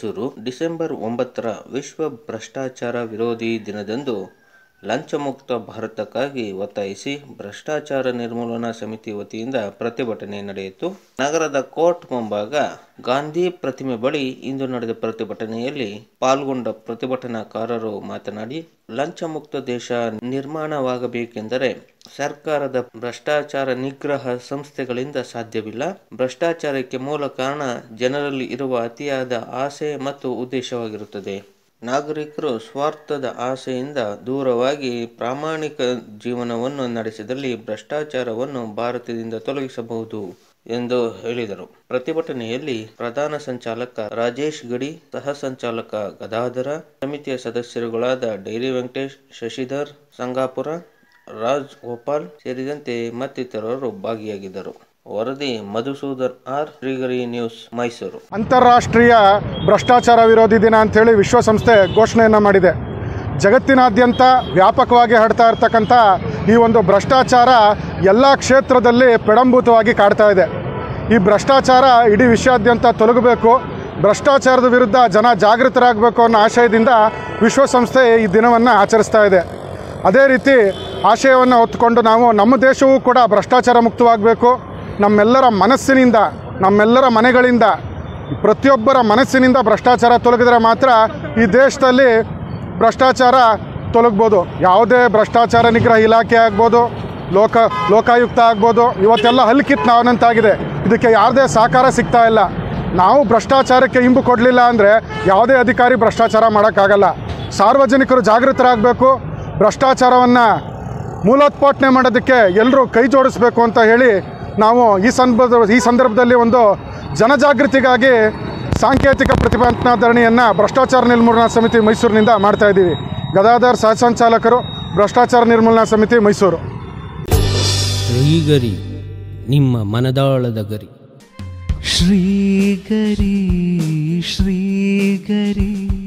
Mysuru December ಒಂಬತ್ತರ ವಿಶ್ವ ಭ್ರಷ್ಟಾಚಾರ ವಿರೋಧಿ ದಿನದಂದು ಲಂಚಮುಕ್ತ ಭಾರತಕ್ಕಾಗಿ ಒತ್ತಾಯಿಸಿ ಭ್ರಷ್ಟಾಚಾರ ನಿರ್ಮೂಲನಾ ಸಮಿತಿ ವತಿಯಿಂದ ಪ್ರತಿಭಟನೆ ನಡೆಯಿತು ನಗರದ ಕೋರ್ಟ್ ಮುಂಭಾಗ ಗಾಂಧಿ ಪ್ರತಿಮೆ ಬಳಿ ಇಂದು ನಡೆದ ಪ್ರತಿಭಟನೆಯಲ್ಲಿ ಪಾಲ್ಗೊಂಡ ಪ್ರತಿಭಟನಾಕಾರರು ಮಾತನಾಡಿ ಲಂಚಮುಕ್ತ ದೇಶ ನಿರ್ಮಾಣವಾಗಬೇಕೆಂದರೆ ಸರ್ಕಾರದ ಭ್ರಷ್ಟಾಚಾರ ನಿಗ್ರಹ ಸಂಸ್ಥೆಗಳಿಂದ ಸಾಧ್ಯವಿಲ್ಲ ಭ್ರಷ್ಟಾಚಾರಕ್ಕೆ ಮೂಲ ಕಾರಣ ಜನರಲ್ಲಿ ಇರುವ ಅತಿಯಾದ ಆಸೆ ಮತ್ತು ಉದ್ದೇಶವಾಗಿರುತ್ತದೆ ನಾಗರಿಕರು ಸ್ವಾರ್ಥದ ಆಸೆಯಿಂದ ದೂರವಾಗಿ ಪ್ರಾಮಾಣಿಕ ಜೀವನವನ್ನು ನಡೆಸಿದಲ್ಲಿ ಭ್ರಷ್ಟಾಚಾರವನ್ನು ಭಾರತದಿಂದ ತೊಲಗಿಸಬಹುದು ಎಂದು ಹೇಳಿದರು ಪ್ರತಿಭಟನೆಯಲ್ಲಿ ಪ್ರಧಾನ ಸಂಚಾಲಕ ರಾಜೇಶ್ ಗಡಿ ಸಹ ಸಂಚಾಲಕ ಗದಾಧರ ಸಮಿತಿಯ ಸದಸ್ಯರುಗಳಾದ ಡೈರಿ ವೆಂಕಟೇಶ್ ಶಶಿಧರ್ ಸಂಗಾಪುರ ರಾಜ್ ಗೋಪಾಲ್ ಸೇರಿದಂತೆ ಮತ್ತಿತರರು ಭಾಗಿಯಾಗಿದ್ದರು ವರದಿ ಮಧುಸೂದನ್ ಆರ್ ಶ್ರೀಗರಿ ನ್ಯೂಸ್ ಮೈಸೂರು ಅಂತಾರಾಷ್ಟ್ರೀಯ ಭ್ರಷ್ಟಾಚಾರ ವಿರೋಧಿ ದಿನ ಅಂಥೇಳಿ ವಿಶ್ವಸಂಸ್ಥೆ ಘೋಷಣೆಯನ್ನು ಮಾಡಿದೆ ಜಗತ್ತಿನಾದ್ಯಂತ ವ್ಯಾಪಕವಾಗಿ ಹರಡ್ತಾ ಇರ್ತಕ್ಕಂಥ ಈ ಒಂದು ಭ್ರಷ್ಟಾಚಾರ ಎಲ್ಲ ಕ್ಷೇತ್ರದಲ್ಲಿ ಪೆಡಂಭೂತವಾಗಿ ಕಾಡ್ತಾ ಇದೆ ಈ ಭ್ರಷ್ಟಾಚಾರ ಇಡೀ ವಿಶ್ವಾದ್ಯಂತ ತೊಲಗಬೇಕು ಭ್ರಷ್ಟಾಚಾರದ ವಿರುದ್ಧ ಜನ ಜಾಗೃತರಾಗಬೇಕು ಅನ್ನೋ ಆಶಯದಿಂದ ವಿಶ್ವಸಂಸ್ಥೆ ಈ ದಿನವನ್ನು ಆಚರಿಸ್ತಾ ಇದೆ ಅದೇ ರೀತಿ ಆಶಯವನ್ನು ಹೊತ್ತುಕೊಂಡು ನಾವು ನಮ್ಮ ದೇಶವೂ ಕೂಡ ಭ್ರಷ್ಟಾಚಾರ ಮುಕ್ತವಾಗಬೇಕು ನಮ್ಮೆಲ್ಲರ ಮನಸ್ಸಿನಿಂದ ನಮ್ಮೆಲ್ಲರ ಮನೆಗಳಿಂದ ಪ್ರತಿಯೊಬ್ಬರ ಮನಸ್ಸಿನಿಂದ ಭ್ರಷ್ಟಾಚಾರ ತೊಲಗಿದ್ರೆ ಮಾತ್ರ ಈ ದೇಶದಲ್ಲಿ ಭ್ರಷ್ಟಾಚಾರ ತೊಲಗ್ಬೋದು ಯಾವುದೇ ಭ್ರಷ್ಟಾಚಾರ ನಿಗ್ರಹ ಇಲಾಖೆ ಆಗ್ಬೋದು ಲೋಕ ಲೋಕಾಯುಕ್ತ ಆಗ್ಬೋದು ಇವತ್ತೆಲ್ಲ ಹಲ್ಕಿತ್ ನಾವನಂತಾಗಿದೆ ಇದಕ್ಕೆ ಯಾವುದೇ ಸಹಕಾರ ಸಿಗ್ತಾ ಇಲ್ಲ ನಾವು ಭ್ರಷ್ಟಾಚಾರಕ್ಕೆ ಇಂಬು ಕೊಡಲಿಲ್ಲ ಅಂದರೆ ಯಾವುದೇ ಅಧಿಕಾರಿ ಭ್ರಷ್ಟಾಚಾರ ಮಾಡೋಕ್ಕಾಗಲ್ಲ ಸಾರ್ವಜನಿಕರು ಜಾಗೃತರಾಗಬೇಕು ಭ್ರಷ್ಟಾಚಾರವನ್ನು ಮೂಲೋತ್ಪಾಟನೆ ಮಾಡೋದಕ್ಕೆ ಎಲ್ಲರೂ ಕೈ ಜೋಡಿಸ್ಬೇಕು ಅಂತ ಹೇಳಿ ನಾವು ಈ ಸಂದರ್ಭ ಈ ಸಂದರ್ಭದಲ್ಲಿ ಒಂದು ಜನಜಾಗೃತಿಗಾಗಿ ಸಾಂಕೇತಿಕ ಪ್ರತಿಭಟನಾ ಧರಣಿಯನ್ನು ಭ್ರಷ್ಟಾಚಾರ ನಿರ್ಮೂಲನಾ ಸಮಿತಿ ಮೈಸೂರಿನಿಂದ ಮಾಡ್ತಾ ಇದ್ದೀವಿ ಗದಾಧರ್ ಸಹ ಸಂಚಾಲಕರು ಭ್ರಷ್ಟಾಚಾರ ನಿರ್ಮೂಲನಾ ಸಮಿತಿ ಮೈಸೂರು ಶ್ರೀಗರಿ ನಿಮ್ಮ ಮನದಾಳದ ಗರಿ श्रीगरी श्रीगरी